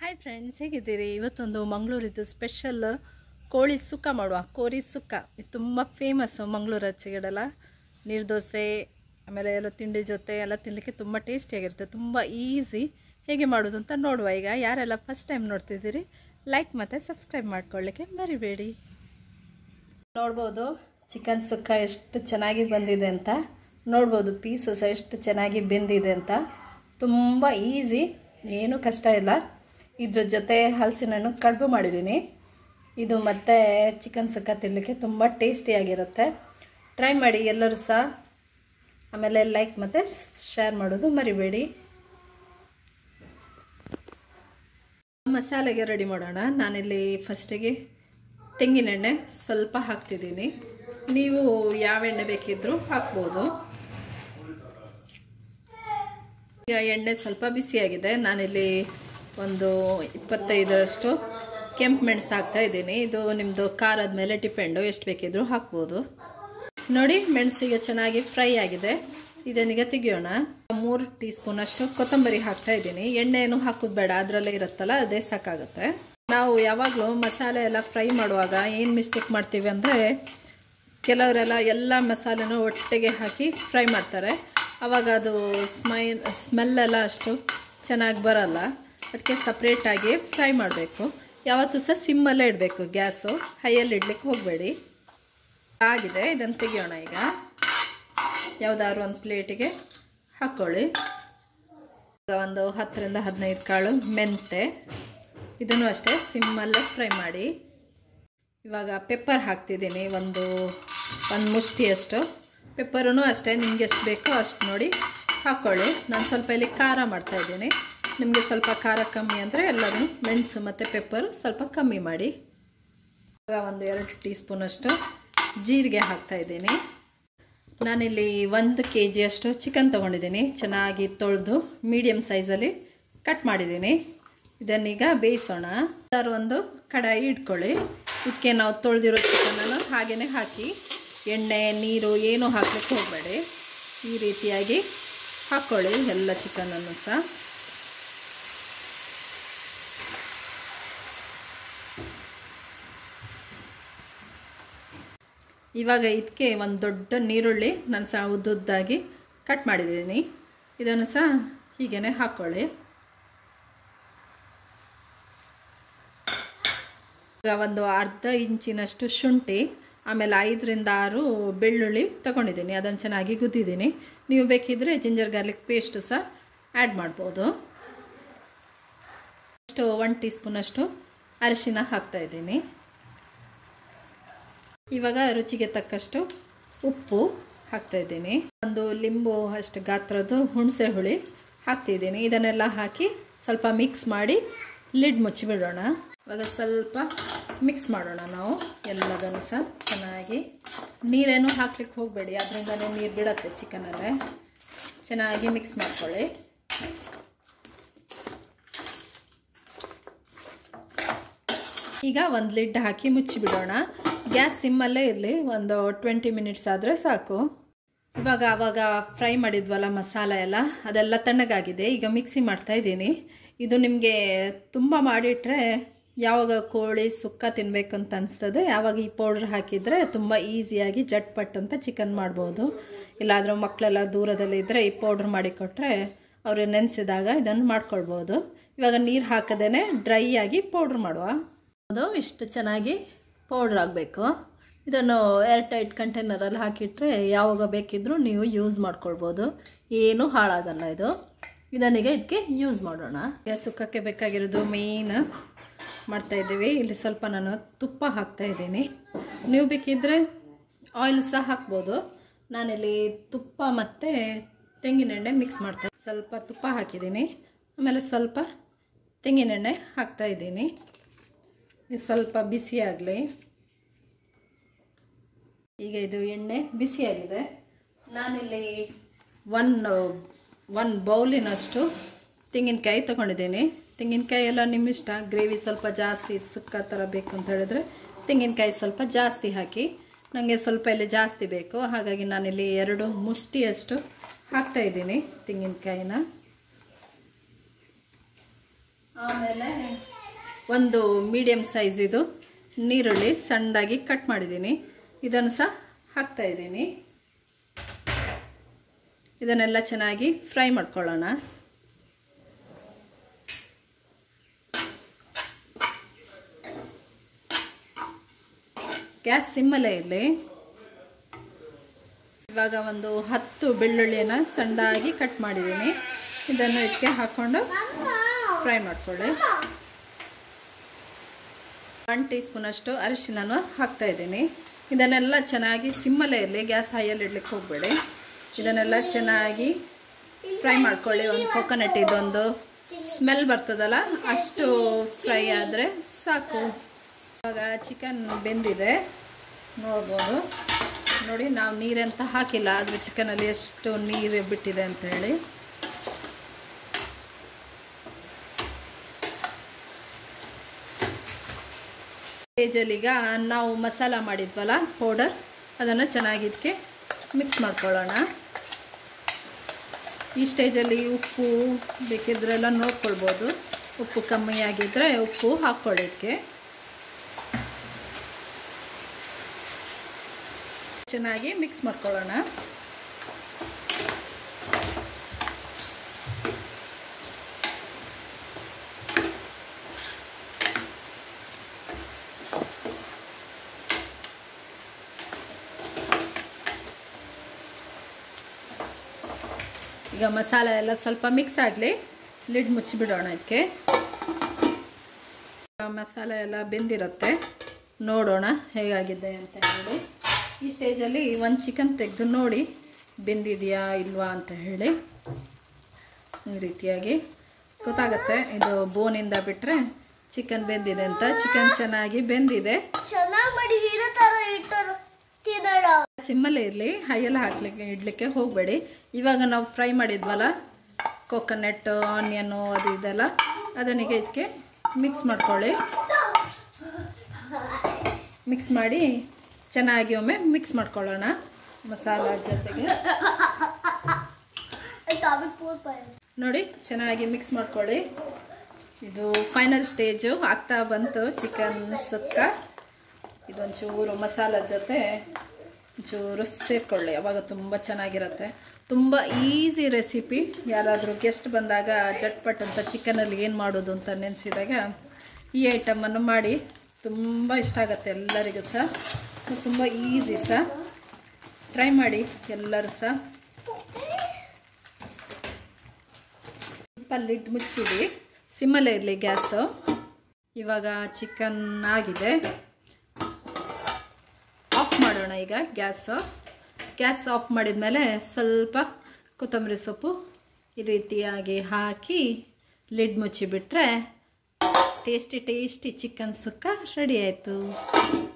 hi friends ಹೇಗಿದ್ದೀರಿ ಇವತ್ತೊಂದು ಮಂಗಳೂರಿದ್ದು special ಕೋಳಿ ಸುಕ್ಕ ಮಾಡುವ ಕೋರಿ ಸುಕ್ಕ ಇದು ತುಂಬ ಫೇಮಸ್ಸು ಮಂಗಳೂರು ಆಚೆಗಡೆಲ್ಲ ನೀರು ದೋಸೆ ಆಮೇಲೆ ಎಲ್ಲ ತಿಂಡಿ ಜೊತೆ ಎಲ್ಲ ತಿನ್ನಲಿಕ್ಕೆ ತುಂಬ ಟೇಸ್ಟಿಯಾಗಿರುತ್ತೆ ತುಂಬ ಈಸಿ ಹೇಗೆ ಮಾಡೋದು ಅಂತ ನೋಡುವ ಈಗ ಯಾರೆಲ್ಲ ಫಸ್ಟ್ ಟೈಮ್ ನೋಡ್ತಿದ್ದೀರಿ ಲೈಕ್ ಮತ್ತು ಸಬ್ಸ್ಕ್ರೈಬ್ ಮಾಡ್ಕೊಳ್ಳಿಕ್ಕೆ ಮರಿಬೇಡಿ ನೋಡ್ಬೋದು ಚಿಕನ್ ಸುಕ್ಕ ಎಷ್ಟು ಚೆನ್ನಾಗಿ ಬಂದಿದೆ ಅಂತ ನೋಡ್ಬೋದು ಪೀಸಸ್ ಎಷ್ಟು ಚೆನ್ನಾಗಿ ಬೆಂದಿದೆ ಅಂತ ತುಂಬ ಈಸಿ ಏನೂ ಕಷ್ಟ ಇಲ್ಲ ಇದ್ರ ಜೊತೆ ಹಲಸಿನ ಹಣ್ಣು ಕಡುಬು ಮಾಡಿದ್ದೀನಿ ಇದು ಮತ್ತು ಚಿಕನ್ ಸುಕ್ಕ ತಿನ್ನಲಿಕ್ಕೆ ತುಂಬ ಟೇಸ್ಟಿಯಾಗಿರುತ್ತೆ ಟ್ರೈ ಮಾಡಿ ಎಲ್ಲರೂ ಸಹ ಆಮೇಲೆ ಲೈಕ್ ಮತ್ತು ಶೇರ್ ಮಾಡೋದು ಮರಿಬೇಡಿ ಮಸಾಲೆಗೆ ರೆಡಿ ಮಾಡೋಣ ನಾನಿಲ್ಲಿ ಫಸ್ಟಿಗೆ ತೆಂಗಿನೆಣ್ಣೆ ಸ್ವಲ್ಪ ಹಾಕ್ತಿದ್ದೀನಿ ನೀವು ಯಾವ ಎಣ್ಣೆ ಬೇಕಿದ್ರೂ ಹಾಕ್ಬೋದು ಈಗ ಎಣ್ಣೆ ಸ್ವಲ್ಪ ಬಿಸಿಯಾಗಿದೆ ನಾನಿಲ್ಲಿ ಒಂದು ಇಪ್ಪತ್ತೈದರಷ್ಟು ಕೆಂಪು ಮೆಣಸು ಹಾಕ್ತಾ ಇದ್ದೀನಿ ಇದು ನಿಮ್ಮದು ಖಾರದ ಮೇಲೆ ಡಿಪೆಂಡು ಎಷ್ಟು ಬೇಕಿದ್ರೂ ಹಾಕ್ಬೋದು ನೋಡಿ ಮೆಣಸಿಗೆ ಚೆನ್ನಾಗಿ ಫ್ರೈ ಆಗಿದೆ ಇದನ್ನೀಗ ತೆಗಿಯೋಣ ಮೂರು ಟೀ ಸ್ಪೂನ್ ಅಷ್ಟು ಕೊತ್ತಂಬರಿ ಹಾಕ್ತಾ ಇದ್ದೀನಿ ಎಣ್ಣೆ ಏನು ಹಾಕೋದು ಬೇಡ ಅದರಲ್ಲೇ ಇರುತ್ತಲ್ಲ ಅದೇ ಸಾಕಾಗುತ್ತೆ ನಾವು ಯಾವಾಗಲೂ ಮಸಾಲೆ ಎಲ್ಲ ಫ್ರೈ ಮಾಡುವಾಗ ಏನು ಮಿಸ್ಟೇಕ್ ಮಾಡ್ತೀವಿ ಅಂದರೆ ಕೆಲವರೆಲ್ಲ ಎಲ್ಲ ಮಸಾಲೆನೂ ಒಟ್ಟಿಗೆ ಹಾಕಿ ಫ್ರೈ ಮಾಡ್ತಾರೆ ಆವಾಗ ಅದು ಸ್ಮೈ ಸ್ಮೆಲ್ಲೆಲ್ಲ ಅಷ್ಟು ಚೆನ್ನಾಗಿ ಬರಲ್ಲ ಅದಕ್ಕೆ ಸಪ್ರೇಟಾಗಿ ಫ್ರೈ ಮಾಡಬೇಕು ಯಾವತ್ತೂ ಸಹ ಸಿಮ್ಮಲ್ಲೇ ಇಡಬೇಕು ಗ್ಯಾಸು ಹೈಯಲ್ಲಿ ಇಡ್ಲಿಕ್ಕೆ ಹೋಗಬೇಡಿ ಆಗಿದೆ ಇದನ್ನು ತೆಗಿಯೋಣ ಈಗ ಯಾವುದಾದ್ರು ಒಂದು ಪ್ಲೇಟಿಗೆ ಹಾಕ್ಕೊಳ್ಳಿ ಒಂದು ಹತ್ತರಿಂದ ಹದಿನೈದು ಕಾಳು ಮೆಂತೆ ಇದನ್ನು ಅಷ್ಟೇ ಸಿಮ್ಮಲ್ಲೇ ಫ್ರೈ ಮಾಡಿ ಇವಾಗ ಪೆಪ್ಪರ್ ಹಾಕ್ತಿದ್ದೀನಿ ಒಂದು ಒಂದು ಮುಷ್ಟಿಯಷ್ಟು ಪೆಪ್ಪರೂ ಅಷ್ಟೇ ನಿಮಗೆ ಎಷ್ಟು ಬೇಕೋ ಅಷ್ಟು ನೋಡಿ ಹಾಕ್ಕೊಳ್ಳಿ ನಾನು ಸ್ವಲ್ಪ ಇಲ್ಲಿ ಖಾರ ಮಾಡ್ತಾಯಿದ್ದೀನಿ ನಿಮಗೆ ಸ್ವಲ್ಪ ಖಾರ ಕಮ್ಮಿ ಅಂದರೆ ಎಲ್ಲರೂ ಮೆಣಸು ಮತ್ತು ಪೆಪ್ಪರು ಸ್ವಲ್ಪ ಕಮ್ಮಿ ಮಾಡಿ ಇವಾಗ ಒಂದು ಎರಡು ಟೀ ಸ್ಪೂನಷ್ಟು ಜೀರಿಗೆ ಹಾಕ್ತಾಯಿದ್ದೀನಿ ನಾನಿಲ್ಲಿ ಒಂದು ಕೆ ಜಿಯಷ್ಟು ಚಿಕನ್ ತೊಗೊಂಡಿದ್ದೀನಿ ಚೆನ್ನಾಗಿ ತೊಳೆದು ಮೀಡಿಯಮ್ ಸೈಜಲ್ಲಿ ಕಟ್ ಮಾಡಿದ್ದೀನಿ ಇದನ್ನೀಗ ಬೇಯಿಸೋಣ ಸರ್ ಒಂದು ಕಡಾಯಿ ಇಟ್ಕೊಳ್ಳಿ ಇದಕ್ಕೆ ನಾವು ತೊಳೆದಿರೋ ಚಿಕನನ್ನು ಹಾಗೆಯೇ ಹಾಕಿ ಎಣ್ಣೆ ನೀರು ಏನೂ ಹಾಕ್ಲಿಕ್ಕೆ ಹೋಗಬೇಡಿ ಈ ರೀತಿಯಾಗಿ ಹಾಕ್ಕೊಳ್ಳಿ ಎಲ್ಲ ಚಿಕನನ್ನು ಸಹ ಇವಾಗ ಇದಕ್ಕೆ ಒಂದು ದೊಡ್ಡ ನೀರುಳ್ಳಿ ನಾನು ಸಹ ಉದ್ದುದ್ದಾಗಿ ಕಟ್ ಮಾಡಿದ್ದೀನಿ ಇದನ್ನು ಸಹ ಹೀಗೇ ಹಾಕ್ಕೊಳ್ಳಿ ಈಗ ಒಂದು ಅರ್ಧ ಇಂಚಿನಷ್ಟು ಶುಂಠಿ ಆಮೇಲೆ ಐದರಿಂದ ಆರು ಬೆಳ್ಳುಳ್ಳಿ ತೊಗೊಂಡಿದ್ದೀನಿ ಅದನ್ನು ಚೆನ್ನಾಗಿ ಗುದ್ದಿದ್ದೀನಿ ನೀವು ಬೇಕಿದ್ದರೆ ಜಿಂಜರ್ ಗಾರ್ಲಿಕ್ ಪೇಸ್ಟು ಸಹ ಆ್ಯಡ್ ಮಾಡ್ಬೋದು ಅಷ್ಟು ಒನ್ ಟೀ ಸ್ಪೂನಷ್ಟು ಅರಿಶಿನ ಹಾಕ್ತಾಯಿದ್ದೀನಿ ಇವಾಗ ರುಚಿಗೆ ತಕ್ಕಷ್ಟು ಉಪ್ಪು ಹಾಕ್ತಾಯಿದ್ದೀನಿ ಒಂದು ಲಿಂಬು ಅಷ್ಟು ಗಾತ್ರದ್ದು ಹುಣಸೆ ಹುಳಿ ಹಾಕ್ತಿದ್ದೀನಿ ಇದನ್ನೆಲ್ಲ ಹಾಕಿ ಸ್ವಲ್ಪ ಮಿಕ್ಸ್ ಮಾಡಿ ಲಿಡ್ ಮುಚ್ಚಿಬಿಡೋಣ ಇವಾಗ ಸ್ವಲ್ಪ ಮಿಕ್ಸ್ ಮಾಡೋಣ ನಾವು ಎಲ್ಲದನ್ನು ಸಹ ಚೆನ್ನಾಗಿ ನೀರೇನು ಹಾಕ್ಲಿಕ್ಕೆ ಹೋಗಬೇಡಿ ಅದರಿಂದನೇ ನೀರು ಬಿಡತ್ತೆ ಚಿಕನಲ್ಲೇ ಚೆನ್ನಾಗಿ ಮಿಕ್ಸ್ ಮಾಡ್ಕೊಳ್ಳಿ ಈಗ ಒಂದು ಲಿಡ್ ಹಾಕಿ ಮುಚ್ಚಿಬಿಡೋಣ ಗ್ಯಾಸ್ ಸಿಮ್ಮಲ್ಲೇ ಇರಲಿ ಒಂದು ಟ್ವೆಂಟಿ ಮಿನಿಟ್ಸ್ ಆದರೆ ಸಾಕು ಇವಾಗ ಆವಾಗ ಫ್ರೈ ಮಾಡಿದ್ವಲ್ಲ ಮಸಾಲ ಎಲ್ಲ ಅದೆಲ್ಲ ತಣ್ಣಗಾಗಿದೆ ಈಗ ಮಿಕ್ಸಿ ಮಾಡ್ತಾ ಇದ್ದೀನಿ ಇದು ನಿಮಗೆ ತುಂಬ ಮಾಡಿಟ್ರೆ ಯಾವಾಗ ಕೋಳಿ ಸುಕ್ಕ ತಿನ್ನಬೇಕು ಅಂತ ಅನಿಸ್ತದೆ ಯಾವಾಗ ಈ ಪೌಡ್ರ್ ಹಾಕಿದರೆ ತುಂಬ ಈಸಿಯಾಗಿ ಜಟ್ಪಟ್ ಅಂತ ಚಿಕನ್ ಮಾಡ್ಬೋದು ಇಲ್ಲಾದರೂ ಮಕ್ಕಳೆಲ್ಲ ದೂರದಲ್ಲಿ ಇದ್ದರೆ ಈ ಪೌಡ್ರ್ ಮಾಡಿಕೊಟ್ರೆ ಅವರು ನೆನೆಸಿದಾಗ ಇದನ್ನು ಮಾಡ್ಕೊಳ್ಬೋದು ಇವಾಗ ನೀರು ಹಾಕದೇ ಡ್ರೈ ಆಗಿ ಪೌಡ್ರ್ ಮಾಡುವ ಅದು ಇಷ್ಟು ಚೆನ್ನಾಗಿ ಪೌಡ್ರ್ ಆಗಬೇಕು ಇದನ್ನು ಏರ್ ಟೈಟ್ ಕಂಟೈನರಲ್ಲಿ ಹಾಕಿಟ್ರೆ ಯಾವಾಗ ಬೇಕಿದ್ರೂ ನೀವು ಯೂಸ್ ಮಾಡ್ಕೊಳ್ಬೋದು ಏನೂ ಹಾಳಾಗಲ್ಲ ಇದು ಇದನ್ನೀಗ ಇದಕ್ಕೆ ಯೂಸ್ ಮಾಡೋಣ ಸುಕ್ಕಕ್ಕೆ ಬೇಕಾಗಿರೋದು ಮೇಯ್ನ್ ಮಾಡ್ತಾಯಿದ್ದೀವಿ ಇಲ್ಲಿ ಸ್ವಲ್ಪ ನಾನು ತುಪ್ಪ ಹಾಕ್ತಾಯಿದ್ದೀನಿ ನೀವು ಬೇಕಿದ್ದರೆ ಆಯಿಲ್ ಸಹ ಹಾಕ್ಬೋದು ನಾನಿಲ್ಲಿ ತುಪ್ಪ ಮತ್ತು ತೆಂಗಿನೆಣ್ಣೆ ಮಿಕ್ಸ್ ಮಾಡ್ತಾ ಸ್ವಲ್ಪ ತುಪ್ಪ ಹಾಕಿದ್ದೀನಿ ಆಮೇಲೆ ಸ್ವಲ್ಪ ತೆಂಗಿನೆಣ್ಣೆ ಹಾಕ್ತಾಯಿದ್ದೀನಿ ಇದು ಸ್ವಲ್ಪ ಬಿಸಿಯಾಗಲಿ ಈಗ ಇದು ಎಣ್ಣೆ ಬಿಸಿಯಾಗಿದೆ ನಾನಿಲ್ಲಿ ಒನ್ ಒನ್ ಬೌಲಿನಷ್ಟು ತೆಂಗಿನಕಾಯಿ ತೊಗೊಂಡಿದ್ದೀನಿ ತೆಂಗಿನಕಾಯಿ ಎಲ್ಲ ನಿಮ್ಮ ಇಷ್ಟ ಗ್ರೇವಿ ಸ್ವಲ್ಪ ಜಾಸ್ತಿ ಸುಕ್ಕ ಥರ ಬೇಕು ಅಂತ ಹೇಳಿದ್ರೆ ತೆಂಗಿನಕಾಯಿ ಸ್ವಲ್ಪ ಜಾಸ್ತಿ ಹಾಕಿ ನನಗೆ ಸ್ವಲ್ಪ ಇಲ್ಲಿ ಜಾಸ್ತಿ ಬೇಕು ಹಾಗಾಗಿ ನಾನಿಲ್ಲಿ ಎರಡು ಮುಷ್ಟಿಯಷ್ಟು ಹಾಕ್ತಾಯಿದ್ದೀನಿ ತೆಂಗಿನಕಾಯಿನ ಆಮೇಲೆ ಒಂದು ಮೀಡಿಯಮ್ ಸೈಜ್ ಇದು ನೀರುಳ್ಳಿ ಸಣ್ಣದಾಗಿ ಕಟ್ ಮಾಡಿದ್ದೀನಿ ಇದನ್ನು ಸಹ ಹಾಕ್ತಾ ಇದ್ದೀನಿ ಇದನ್ನೆಲ್ಲ ಚೆನ್ನಾಗಿ ಫ್ರೈ ಮಾಡ್ಕೊಳ್ಳೋಣ ಗ್ಯಾಸ್ ಸಿಮ್ಮಲ್ಲೇ ಇರಲಿ ಇವಾಗ ಒಂದು ಹತ್ತು ಬೆಳ್ಳುಳ್ಳಿಯನ್ನು ಸಣ್ಣದಾಗಿ ಕಟ್ ಮಾಡಿದ್ದೀನಿ ಇದನ್ನು ಇದಕ್ಕೆ ಹಾಕ್ಕೊಂಡು ಫ್ರೈ ಮಾಡ್ಕೊಳ್ಳಿ ಒನ್ ಟೀ ಸ್ಪೂನಷ್ಟು ಅರಿಶಿನ ಹಾಕ್ತಾ ಇದ್ದೀನಿ ಇದನ್ನೆಲ್ಲ ಚೆನ್ನಾಗಿ ಸಿಮ್ಮಲ್ಲೇ ಇರಲಿ ಗ್ಯಾಸ್ ಹೈಯಲ್ಲಿ ಇಡ್ಲಿಕ್ಕೆ ಹೋಗಬೇಡಿ ಇದನ್ನೆಲ್ಲ ಚೆನ್ನಾಗಿ ಫ್ರೈ ಮಾಡ್ಕೊಳ್ಳಿ ಒಂದು ಕೊಕೊನಟ್ ಇದೊಂದು ಸ್ಮೆಲ್ ಬರ್ತದಲ್ಲ ಅಷ್ಟು ಫ್ರೈ ಆದರೆ ಸಾಕು ಇವಾಗ ಚಿಕನ್ ಬೆಂದಿದೆ ನೋಡ್ಬೋದು ನೋಡಿ ನಾವು ನೀರಂತ ಹಾಕಿಲ್ಲ ಆದರೆ ಚಿಕನಲ್ಲಿ ಎಷ್ಟು ನೀರು ಬಿಟ್ಟಿದೆ ಅಂತ ಹೇಳಿ ಸ್ಟೇಜಲ್ಲಿ ಈಗ ನಾವು ಮಸಾಲ ಮಾಡಿದ್ವಲ್ಲ ಪೌಡರ್ ಅದನ್ನು ಚೆನ್ನಾಗಿ ಇದಕ್ಕೆ ಮಿಕ್ಸ್ ಮಾಡ್ಕೊಳ್ಳೋಣ ಈ ಸ್ಟೇಜಲ್ಲಿ ಉಪ್ಪು ಬೇಕಿದ್ರೆಲ್ಲ ನೋಡ್ಕೊಳ್ಬೋದು ಉಪ್ಪು ಕಮ್ಮಿ ಆಗಿದ್ದರೆ ಉಪ್ಪು ಹಾಕ್ಕೊಳ್ಳಿ ಇದಕ್ಕೆ ಚೆನ್ನಾಗಿ ಮಿಕ್ಸ್ ಮಾಡ್ಕೊಳ್ಳೋಣ ಈಗ ಮಸಾಲೆ ಎಲ್ಲ ಸ್ವಲ್ಪ ಮಿಕ್ಸ್ ಆಗಲಿ ಲಿಡ್ ಮುಚ್ಚಿಬಿಡೋಣ ಇದಕ್ಕೆ ಮಸಾಲೆ ಎಲ್ಲ ಬೆಂದಿರುತ್ತೆ ನೋಡೋಣ ಹೇಗಾಗಿದೆ ಅಂತ ಹೇಳಿ ಈ ಸ್ಟೇಜಲ್ಲಿ ಒಂದು ಚಿಕನ್ ತೆಗೆದು ನೋಡಿ ಬೆಂದಿದೆಯಾ ಇಲ್ವಾ ಅಂತ ಹೇಳಿ ಈ ರೀತಿಯಾಗಿ ಗೊತ್ತಾಗತ್ತೆ ಇದು ಬೋನಿಂದ ಬಿಟ್ಟರೆ ಚಿಕನ್ ಬೆಂದಿದೆ ಅಂತ ಚಿಕನ್ ಚೆನ್ನಾಗಿ ಬೆಂದಿದೆ ಚೆನ್ನಾಗಿ ಮಾಡಿ ಹೀರೋ ತರ ಇಟ್ಟರು ತಿನ್ನೋಣ ಸಿಮ್ಮಲ್ಲೇ ಇರಲಿ ಹೈಯಲ್ಲಿ ಹಾಕ್ಲಿಕ್ಕೆ ಇಡ್ಲಿಕ್ಕೆ ಹೋಗಬೇಡಿ ಇವಾಗ ನಾವು ಫ್ರೈ ಮಾಡಿದ್ವಲ್ಲ ಕೊಕೊನಟ್ ಆನಿಯನ್ನು ಅದು ಇದೆಲ್ಲ ಅದನ್ನೀಗ ಇದಕ್ಕೆ ಮಿಕ್ಸ್ ಮಾಡ್ಕೊಳ್ಳಿ ಮಿಕ್ಸ್ ಮಾಡಿ ಚೆನ್ನಾಗಿ ಒಮ್ಮೆ ಮಿಕ್ಸ್ ಮಾಡ್ಕೊಳ್ಳೋಣ ಮಸಾಲ ಜೊತೆಗೆ ಟಾಪಿಕ್ ಪೂರ್ ಪಾಯ ನೋಡಿ ಚೆನ್ನಾಗಿ ಮಿಕ್ಸ್ ಮಾಡ್ಕೊಳ್ಳಿ ಇದು ಫೈನಲ್ ಸ್ಟೇಜು ಆಗ್ತಾ ಬಂತು ಚಿಕನ್ ಸುಕ್ಕ ಇದೊಂಚೂರು ಮಸಾಲ ಜೊತೆ ಚೂರು ಸೇರಿಕೊಳ್ಳಿ ಅವಾಗ ತುಂಬ ಚೆನ್ನಾಗಿರುತ್ತೆ ತುಂಬ ಈಸಿ ರೆಸಿಪಿ ಯಾರಾದರೂ ಗೆಸ್ಟ್ ಬಂದಾಗ ಜಟ್ಪಟ್ ಅಂತ ಚಿಕನಲ್ಲಿ ಏನು ಮಾಡೋದು ಅಂತ ನೆನೆಸಿದಾಗ ಈ ಐಟಮನ್ನು ಮಾಡಿ ತುಂಬ ಇಷ್ಟ ಆಗುತ್ತೆ ಎಲ್ಲರಿಗೂ ಸಹ ತುಂಬ ಈಸಿ ಸಹ ಟ್ರೈ ಮಾಡಿ ಎಲ್ಲರೂ ಸಹ ಸ್ವಲ್ಪ ಲಿಡ್ ಮುಚ್ಚಿಡಿ ಸಿಮ್ಮಲ್ಲೇ ಇರಲಿ ಗ್ಯಾಸು ಇವಾಗ ಚಿಕನ್ ಆಗಿದೆ ಆಫ್ ಮಾಡೋಣ ಈಗ ಗ್ಯಾಸು ಗ್ಯಾಸ್ ಆಫ್ ಮಾಡಿದ ಮೇಲೆ ಸ್ವಲ್ಪ ಕೊತ್ತಂಬರಿ ಸೊಪ್ಪು ಈ ರೀತಿಯಾಗಿ ಹಾಕಿ ಲಿಡ್ ಮುಚ್ಚಿಬಿಟ್ರೆ tasty tasty chicken sukka ready ಆಯಿತು